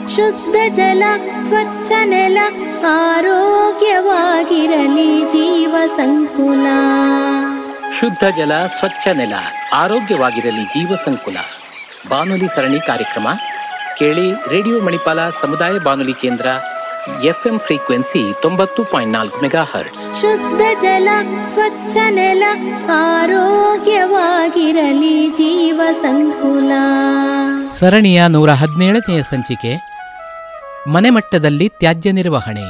ಶುದ್ಧ ಜಲ ಸ್ವಚ್ಛ ನೆಲ ಆರೋಗ್ಯವಾಗಿರಲಿ ಜೀವ ಸಂಕುಲ ಶುದ್ಧ ಜಲ ಸ್ವಚ್ಛ ನೆಲ ಆರೋಗ್ಯವಾಗಿರಲಿ ಜೀವ ಸಂಕುಲ ಬಾನುಲಿ ಸರಣಿ ಕಾರ್ಯಕ್ರಮ ಕೇಳಿ ರೇಡಿಯೋ ಮಣಿಪಾಲ ಸಮುದಾಯ ಬಾನುಲಿ ಕೇಂದ್ರ ಎಫ್ಎಂ ಫ್ರೀಕ್ವೆನ್ಸಿ ತೊಂಬತ್ತು ಪಾಯಿಂಟ್ ನಾಲ್ಕು ಮೆಗಾ ಹರ್ಟ್ಸ್ ಶುದ್ಧ ಜಲ ಸ್ವಚ್ಛ ನೆಲ ಆರೋಗ್ಯವಾಗಿರಲಿ ಜೀವ ಸಂಕುಲ ಸರಣಿಯ ನೂರ ಹದಿನೇಳನೆಯ ಸಂಚಿಕೆ ಮನೆ ಮಟ್ಟದಲ್ಲಿ ತ್ಯಾಜ್ಯ ನಿರ್ವಹಣೆ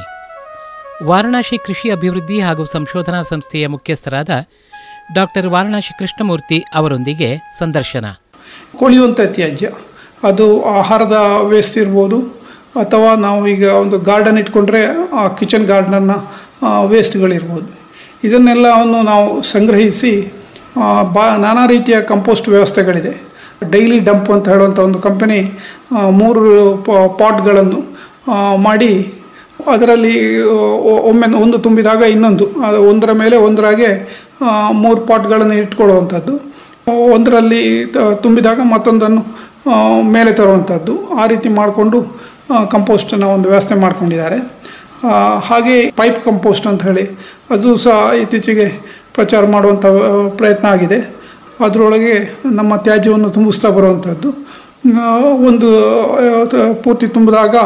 ವಾರಣಾಸಿ ಕೃಷಿ ಅಭಿವೃದ್ಧಿ ಹಾಗೂ ಸಂಶೋಧನಾ ಸಂಸ್ಥೆಯ ಮುಖ್ಯಸ್ಥರಾದ ಡಾಕ್ಟರ್ ವಾರಣಾಸಿ ಕೃಷ್ಣಮೂರ್ತಿ ಅವರೊಂದಿಗೆ ಸಂದರ್ಶನ ಕೊಳೆಯುವಂಥ ತ್ಯಾಜ್ಯ ಅದು ಆಹಾರದ ವೇಸ್ಟ್ ಇರ್ಬೋದು ಅಥವಾ ನಾವು ಈಗ ಒಂದು ಗಾರ್ಡನ್ ಇಟ್ಕೊಂಡ್ರೆ ಆ ಕಿಚನ್ ಗಾರ್ಡನ್ನ ವೇಸ್ಟ್ಗಳಿರ್ಬೋದು ಇದನ್ನೆಲ್ಲವನ್ನು ನಾವು ಸಂಗ್ರಹಿಸಿ ಆ, ಬಾ ನಾನಾ ರೀತಿಯ ಕಂಪೋಸ್ಟ್ ವ್ಯವಸ್ಥೆಗಳಿದೆ ಡೈಲಿ ಡಂಪ್ ಅಂತ ಹೇಳುವಂಥ ಒಂದು ಕಂಪನಿ ಮೂರು ಪ- ಪಾಟ್ಗಳನ್ನು ಆ, ಮಾಡಿ ಅದರಲ್ಲಿ ಒ- ಒಮ್ಮೆ ಒಂದು ತುಂಬಿದಾಗ ಇನ್ನೊಂದು ಅದು ಒಂದರ ಮೇಲೆ ಒಂದರಾಗೆ ಆ, ಮೂರು ಪಾಟ್ಗಳನ್ನು ಇಟ್ಕೊಳ್ಳುವಂಥದ್ದು ಒಂದರಲ್ಲಿ ತ- ತುಂಬಿದಾಗ ಮತ್ತೊಂದನ್ನು ಆ, ಮೇಲೆ ತರುವಂಥದ್ದು ಆ ರೀತಿ ಮಾಡಿಕೊಂಡು ಕಂಪೋಸ್ಟನ್ನು ಒಂದು ವ್ಯವಸ್ಥೆ ಮಾಡ್ಕೊಂಡಿದ್ದಾರೆ ಆ, ಹಾಗೆ ಪೈಪ್ ಕಂಪೋಸ್ಟ್ ಅಂತ ಹೇಳಿ ಅದು ಸಹ ಇತ್ತೀಚೆಗೆ ಪ್ರಚಾರ ಮಾಡುವಂಥ ಆ, ಪ್ರಯತ್ನ ಆಗಿದೆ ಅದರೊಳಗೆ ನಮ್ಮ ತ್ಯಾಜ್ಯವನ್ನು ತುಂಬಿಸ್ತಾ ಬರುವಂಥದ್ದು ಆ, ಒಂದು ಆ, ತ- ಪೂರ್ತಿ ತುಂಬಿದಾಗ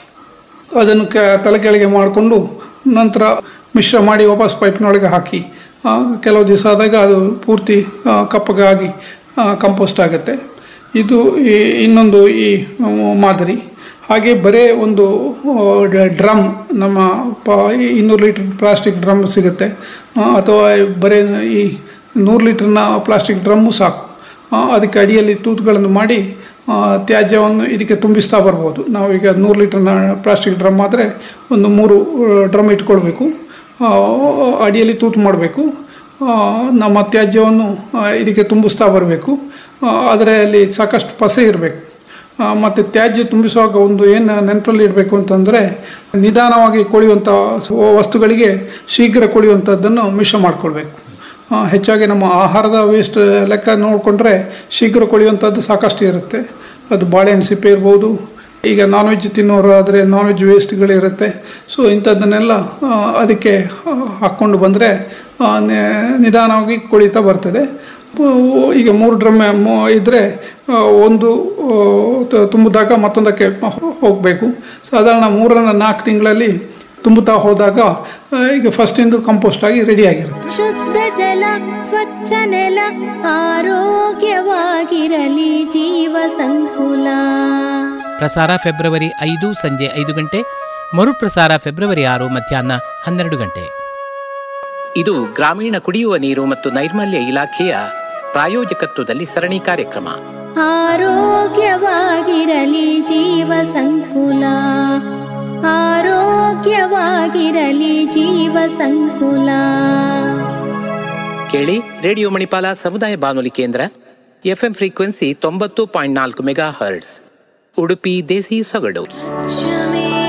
ಅದನ್ನು ಕೆ ತಲೆ ಕೆಳಗೆ ಮಾಡಿಕೊಂಡು ನಂತರ ಮಿಶ್ರ ಮಾಡಿ ವಾಪಸ್ ಪೈಪ್ನೊಳಗೆ ಹಾಕಿ ಆ, ಕೆಲವು ದಿವಸ ಆದಾಗ ಅದು ಪೂರ್ತಿ ಆ, ಕಪ್ಪಗಾಗಿ ಕಂಪೋಸ್ಟ್ ಆಗುತ್ತೆ ಇದು ಈ ಇನ್ನೊಂದು ಈ ಆ, ಮಾದರಿ ಹಾಗೆ ಬರೇ ಒಂದು ಡ್ರಮ್ ನಮ್ಮ ಪ ಈ ಇನ್ನೂರು ಲೀಟ್ರ್ ಪ್ಲಾಸ್ಟಿಕ್ ಡ್ರಮ್ ಸಿಗುತ್ತೆ ಆ, ಅಥವಾ ಬರೇ ಈ ನೂರು ಲೀಟ್ರ್ನ ಪ್ಲಾಸ್ಟಿಕ್ ಡ್ರಮ್ಮು ಸಾಕು ಆ, ಅದಕ್ಕೆ ಅಡಿಯಲ್ಲಿ ತೂತುಗಳನ್ನು ಮಾಡಿ ಆ, ತ್ಯಾಜ್ಯವನ್ನು ಇದಕ್ಕೆ ತುಂಬಿಸ್ತಾ ಬರ್ಬೋದು ನಾವು ಈಗ ನೂರು ಲೀಟರ್ನ ಪ್ಲಾಸ್ಟಿಕ್ ಡ್ರಮ್ ಆದರೆ ಒಂದು ಮೂರು ಡ್ರಮ್ ಇಟ್ಕೊಳ್ಬೇಕು ಆ, ಅಡಿಯಲ್ಲಿ ತೂತು ಮಾಡಬೇಕು ನಮ್ಮ ತ್ಯಾಜ್ಯವನ್ನು ಆ, ಇದಕ್ಕೆ ತುಂಬಿಸ್ತಾ ಬರಬೇಕು ಅದರಲ್ಲಿ ಸಾಕಷ್ಟು ಪಸೆ ಇರಬೇಕು ಮತ್ತು ತ್ಯಾಜ್ಯ ತುಂಬಿಸುವಾಗ ಒಂದು ಏನು ನೆನಪಲ್ಲಿ ಇಡಬೇಕು ಅಂತಂದರೆ ನಿಧಾನವಾಗಿ ಕೊಳೆಯುವಂಥ ವಸ್ತುಗಳಿಗೆ ಶೀಘ್ರ ಕೊಳೆಯುವಂಥದ್ದನ್ನು ಮಿಶ್ರ ಮಾಡಿಕೊಳ್ಬೇಕು ಆ, ಹೆಚ್ಚಾಗಿ ನಮ್ಮ ಆಹಾರದ ವೇಸ್ಟ್ ಲೆಕ್ಕ ನೋಡಿಕೊಂಡ್ರೆ ಶೀಘ್ರ ಕೊಳೆಯುವಂಥದ್ದು ಸಾಕಷ್ಟು ಇರುತ್ತೆ ಅದು ಬಾಳೆಹಣ್ಣು ಸಿಪ್ಪೆ ಇರ್ಬೋದು ಈಗ ನಾನ್ ವೆಜ್ ತಿನ್ನೋರು ಆದರೆ ನಾನ್ ವೆಜ್ ವೇಸ್ಟ್ಗಳಿರುತ್ತೆ ಸೊ ಇಂಥದ್ದನ್ನೆಲ್ಲ ಆ, ಅದಕ್ಕೆ ಆ, ಹಾಕ್ಕೊಂಡು ಬಂದರೆ ನಿಧಾನವಾಗಿ ಕೊಳಿತಾ ಬರ್ತದೆ ಉ- ಈಗ ಮೂರು ಡ್ರಮ್ ಇದ್ದರೆ ಒಂದು ಆ, ತ- ತುಂಬಿದಾಗ ಮತ್ತೊಂದಕ್ಕೆ ಹೋಗಬೇಕು ಸಾಧಾರಣ ಮೂರರಿಂದ ನಾಲ್ಕು ತಿಂಗಳಲ್ಲಿ ತುಂಬುತ್ತಾ ಹೋದಾಗ ಆ, ಈಗ ಫಸ್ಟಿಂದು ಕಂಪೋಸ್ಟ್ ಆಗಿ ರೆಡಿಯಾಗಿರುತ್ತೆ ಶುದ್ಧ ಜಲ ಸ್ವಚ್ಛ ನೆಲ ಆರೋಗ್ಯವಾಗಿರಲಿ ಜೀವ ಸಂಕುಲ ಪ್ರಸಾರ ಫೆಬ್ರವರಿ ಐದು ಸಂಜೆ ಐದು ಗಂಟೆ ಮರುಪ್ರಸಾರ ಫೆಬ್ರವರಿ ಆರು ಮಧ್ಯಾಹ್ನ ಹನ್ನೆರಡು ಗಂಟೆ ಇದು ಗ್ರಾಮೀಣ ಕುಡಿಯುವ ನೀರು ಮತ್ತು ನೈರ್ಮಲ್ಯ ಇಲಾಖೆಯ ಪ್ರಾಯೋಜಕತ್ವದಲ್ಲಿ ಸರಣಿ ಕಾರ್ಯಕ್ರಮ ಆರೋಗ್ಯವಾಗಿರಲಿ ಜೀವ ಸಂಕುಲ ಆರೋಗ್ಯವಾಗಿರಲಿ ಜೀವ ಸಂಕುಲ ಕೇಳಿ ರೇಡಿಯೋ ಮಣಿಪಾಲ ಸಮುದಾಯ ಬಾನುಲಿ ಕೇಂದ್ರ ಎಫ್ಎಂ ಫ್ರೀಕ್ವೆನ್ಸಿ ತೊಂಬತ್ತು ಪಾಯಿಂಟ್ ನಾಲ್ಕು ಮೆಗಾ ಹರ್ಟ್ಸ್ ಉಡುಪಿ ದೇಸಿ ಸೊಗಡು ಶಮೇ